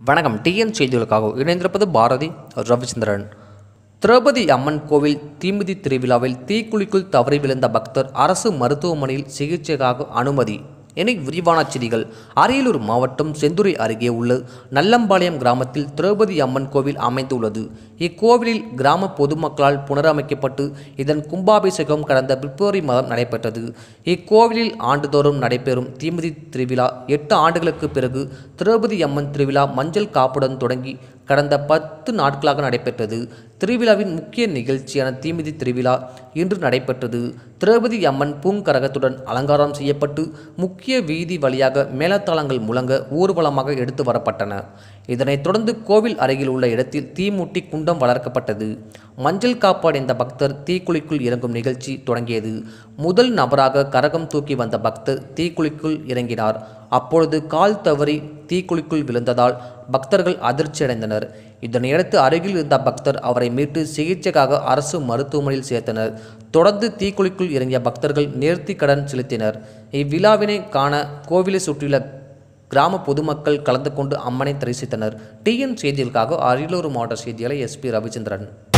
வணக்கம் டிஎன் செய்திகளுக்காக இணைந்திருப்பது பாரதி ரவிச்சந்திரன் திரௌபதி அம்மன் கோவில் தீமிதி திருவிழாவில் தீக்குழிக்குள் தவறி விழுந்த பக்தர் அரசு மருத்துவமனையில் சிகிச்சைக்காக அனுமதி இனி விரிவான செய்திகள் அரியலூர் மாவட்டம் செந்துறை அருகே உள்ள நல்லம்பாளையம் கிராமத்தில் திரௌபதி அம்மன் கோவில் அமைந்துள்ளது இக்கோவிலில் கிராம பொதுமக்களால் புனரமைக்கப்பட்டு இதன் கும்பாபிஷேகம் கடந்த பிப்ரவரி மாதம் நடைபெற்றது இக்கோவிலில் ஆண்டுதோறும் நடைபெறும் தீமிதி திருவிழா எட்டு ஆண்டுகளுக்கு பிறகு திரௌபதி அம்மன் திருவிழா மஞ்சள் காப்புடன் தொடங்கி கடந்த பத்து நாட்களாக நடைபெற்றது திருவிழாவின் முக்கிய நிகழ்ச்சியான தீமிதி திருவிழா இன்று நடைபெற்றது திரௌபதி அம்மன் பூங்கரகத்துடன் அலங்காரம் செய்யப்பட்டு முக்கிய வீதி வழியாக மேலத்தாளங்கள் முழங்க ஊர்வலமாக எடுத்து வரப்பட்டன இதனைத் தொடர்ந்து கோவில் அருகில் உள்ள இடத்தில் தீமூட்டி குண்டம் வளர்க்கப்பட்டது மஞ்சள் காப்பாடைந்த பக்தர் தீக்குழிக்குள் இறங்கும் நிகழ்ச்சி தொடங்கியது முதல் நபராக கரகம் தூக்கி வந்த பக்தர் தீக்குழிக்குள் இறங்கினார் அப்பொழுது கால் தவறி தீக்குழிக்குள் விழுந்ததால் பக்தர்கள் அதிர்ச்சியடைந்தனர் இதனையடுத்து அருகில் இருந்த பக்தர் அவரை மீட்டு சிகிச்சைக்காக அரசு மருத்துவமனையில் சேர்த்தனர் தொடர்ந்து தீக்குழிக்குள் இறங்கிய பக்தர்கள் நேர்த்தி கடன் செலுத்தினர் இவ்விழாவினை காண கோவிலை சுற்றியுள்ள கிராம பொதுமக்கள் கலந்து கொண்டு அம்மனை தரிசித்தனர் டிஎன் செய்திகளுக்காக அரியலூர் மாவட்ட செய்தியாளர் எஸ்பி ரவிச்சந்திரன்